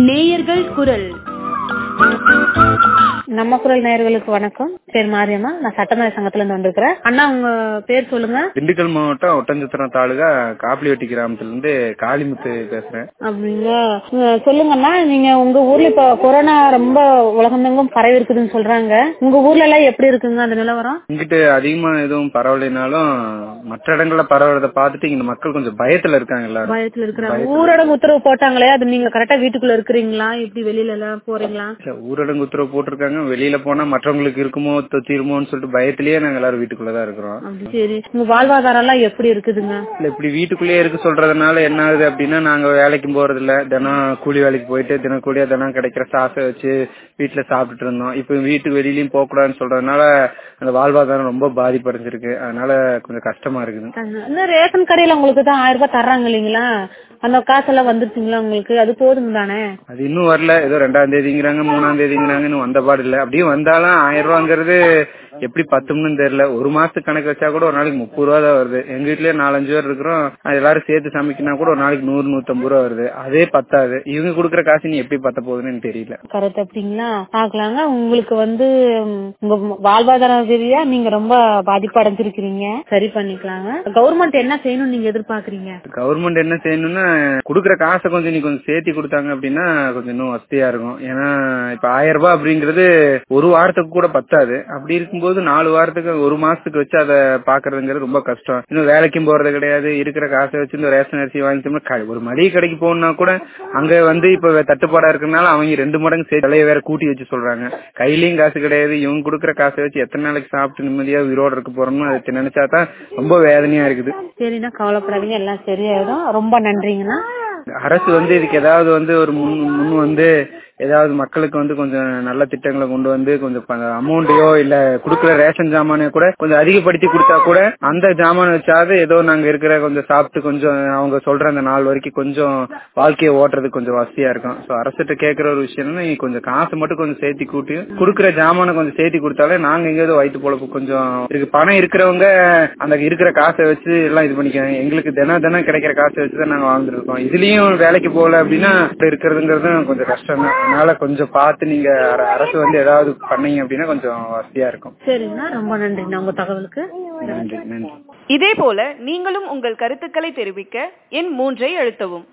நேயர்கள் குரல் நம்ம குரல் நேயர்களுக்கு வணக்கம் பேர் மாரியம்மா நான் சட்டமன்ற சங்கத்துல இருந்து வந்திருக்கிறேன் அண்ணா உங்க பேர் சொல்லுங்க திண்டுக்கல் மாவட்டம் ஒட்டஞ்சத்திரம் தாலுகா காப்பிலிவட்டி கிராமத்துல இருந்து காளிமுத்து பேசுறேன் அப்படிங்களா அஹ் சொல்லுங்கண்ணா நீங்க உங்க ஊர்ல இப்ப கொரோனா ரொம்ப உலகமெங்கும் பரவி இருக்குதுன்னு சொல்றாங்க உங்க ஊர்ல எல்லாம் எப்படி இருக்குங்க அந்த நிலவரம் இங்கிட்டு அதிகமா எதுவும் பரவலைனாலும் மற்ற இடங்கள்ல பரவுறத பார்த்துட்டு இங்க மக்கள் கொஞ்சம் பயத்துல இருக்காங்க எல்லாரும் பயத்துல இருக்கிறாங்க ஊரடங்கு உத்தரவு போட்டாங்களே அது நீங்க கரெக்டா வீட்டுக்குள்ள இருக்கிறீங்களா எப்படி வெளியில எல்லாம் போறீங்களா இல்ல, ஊரடங்கு உத்தரவு போட்டிருக்காங்க வெளியில போனா மற்றவங்களுக்கு இருக்குமோ தொத்திருமோன்னு சொல்லிட்டு பயத்திலேயே நாங்க எல்லாரும் வீட்டுக்குள்ளதான் இருக்கிறோம் அப்படி சரி உங்க வாழ்வாதாரம் எல்லாம் எப்படி இருக்குதுங்க இல்ல இப்படி வீட்டுக்குள்ளேயே இருக்க சொல்றதுனால என்ன ஆகுது அப்படின்னா நாங்க வேலைக்கும் போறது இல்ல தினம் கூலி வேலைக்கு போயிட்டு தினம் கூலியா தினம் கிடைக்கிற சாசை வச்சு வீட்டுல சாப்பிட்டுட்டு இருந்தோம் இப்ப வீட்டுக்கு வெளியிலயும் போக கூடாதுன்னு சொல்றதுனால அந்த வாழ்வாதாரம் ரொம்ப பாதிப்படைஞ்சிருக்கு அதனால கொஞ்சம் கஷ்டமா இருக்குது இந்த ரேஷன் கடையில உங்களுக்கு தான் ஆயிரம் ரூபாய் தர்றாங்க இல்லைங்களா அந்த காசெல்லாம் வந்துருச்சுங்களா உங்களுக்கு அது போதும் தானே அது இன்னும் வரல ஏதோ ரெண்டாம் தேதிங்கிறாங்க மூணாம் தேதிங்கிறாங்க இன்னும் வந்த பாடு இல்ல அப்படியே வந்தாலும் ஆயிரம் ரூபாங்கிறது எப்படி பத்தும்னு தெரியல ஒரு மாசத்துக்கு கணக்கு வச்சா கூட ஒரு நாளைக்கு முப்பது ரூபா தான் வருது எங்க வீட்லயே நாலஞ்சு பேர் இருக்கிறோம் அது எல்லாரும் சேர்த்து சமைக்கினா கூட ஒரு நாளைக்கு நூறு நூத்தம்பது ரூபா வருது அதே பத்தாது இவங்க கொடுக்குற காசு நீ எப்படி பத்த போகுதுன்னு எனக்கு தெரியல கரெக்ட் அப்படிங்களா பாக்கலாங்க உங்களுக்கு வந்து ம், உங்க வாழ்வாதார ரீதியா நீங்க ரொம்ப பாதிப்பு அடைஞ்சிருக்கிறீங்க சரி பண்ணிக்கலாங்க கவர்மெண்ட் என்ன செய்யணும்னு நீங்க எதிர்பார்க்கறீங்க கவர்மெண்ட் என்ன செய்யணும்னா குடுக்குற காசை கொஞ்சம் நீ கொஞ்சம் சேர்த்தி கொடுத்தாங்க அப்படின்னா கொஞ்சம் இன்னும் வசதியா இருக்கும் ஏன்னா இப்ப ஆயிரம் ரூபாய் அப்படிங்கிறது ஒரு வாரத்துக்கு கூட பத்தாது அப்படி இருக்கும்போது நாலு வாரத்துக்கு ஒரு மாசத்துக்கு வச்சு அதை பாக்குறதுங்கிறது ரொம்ப கஷ்டம் இன்னும் வேலைக்கும் போறது கிடையாது இருக்கிற காசை வச்சு இந்த ரேஷன் அரிசி வாங்கிட்டோம்னா க- ஒரு மளிகை கடைக்கு போகணும்னா கூட அங்க வந்து இப்ப தட்டுப்பாடா இருக்கறனால அவங்க ரெண்டு மடங்கு சேர்த்து விலையை வேற கூட்டி வச்சு சொல்றாங்க கையிலயும் காசு கிடையாது இவங்க கொடுக்குற காசை வச்சு எத்தனை நாளைக்கு சாப்பிட்டு நிம்மதியா உயிரோட இருக்க போறோம்னு அதை நினைச்சா தான் ரொம்ப வேதனையா இருக்குது சரிண்ணா கவலைப்படாதீங்க எல்லாம் சரியாயிடும் ரொம்ப நன்றிங்கண்ணா அரசு வந்து இதுக்கு ஏதாவது வந்து ஒரு முன் முன் வந்து ஏதாவது மக்களுக்கு வந்து கொஞ்சம் நல்ல திட்டங்களை கொண்டு வந்து கொஞ்சம் அமௌண்டையோ இல்ல குடுக்குற ரேஷன் ஜாமானோ கூட கொஞ்சம் அதிகப்படுத்தி கொடுத்தா கூட அந்த ஜாமான் வச்சாவது ஏதோ நாங்க இருக்கிற கொஞ்சம் சாப்பிட்டு கொஞ்சம் அவங்க சொல்ற அந்த நாள் வரைக்கும் கொஞ்சம் வாழ்க்கையை ஓட்டுறதுக்கு கொஞ்சம் வசதியா இருக்கும் சோ அரசிட்ட கேட்கிற ஒரு விஷயம்னா நீ கொஞ்சம் காசு மட்டும் கொஞ்சம் சேர்த்தி கூட்டி குடுக்குற ஜாமானை கொஞ்சம் சேர்த்தி கொடுத்தாலே நாங்க எங்கேயாவது வயிற்று பொழப்பு கொஞ்சம் இருக்கு பணம் இருக்கிறவங்க அந்த இருக்கிற காசை வச்சு எல்லாம் இது பண்ணிக்காங்க எங்களுக்கு தினம் தினம் கிடைக்கிற காசை வச்சு தான் நாங்க வாழ்ந்துருக்கோம் இதுலயும் வேலைக்கு போகல அப்படின்னா இப்படி இருக்கிறதுங்கிறதும் கொஞ்சம் கஷ்டம் தான் அதனால கொஞ்சம் பார்த்து நீங்க அர- அரசு வந்து ஏதாவது பண்ணீங்க அப்படின்னா கொஞ்சம் வசதியா இருக்கும் சரிங்கண்ணா ரொம்ப நன்றிண்ணா உங்க தகவலுக்கு நன்றி நன்றி இதே போல நீங்களும் உங்கள் கருத்துக்களை தெரிவிக்க எண் மூன்றை அழுத்தவும்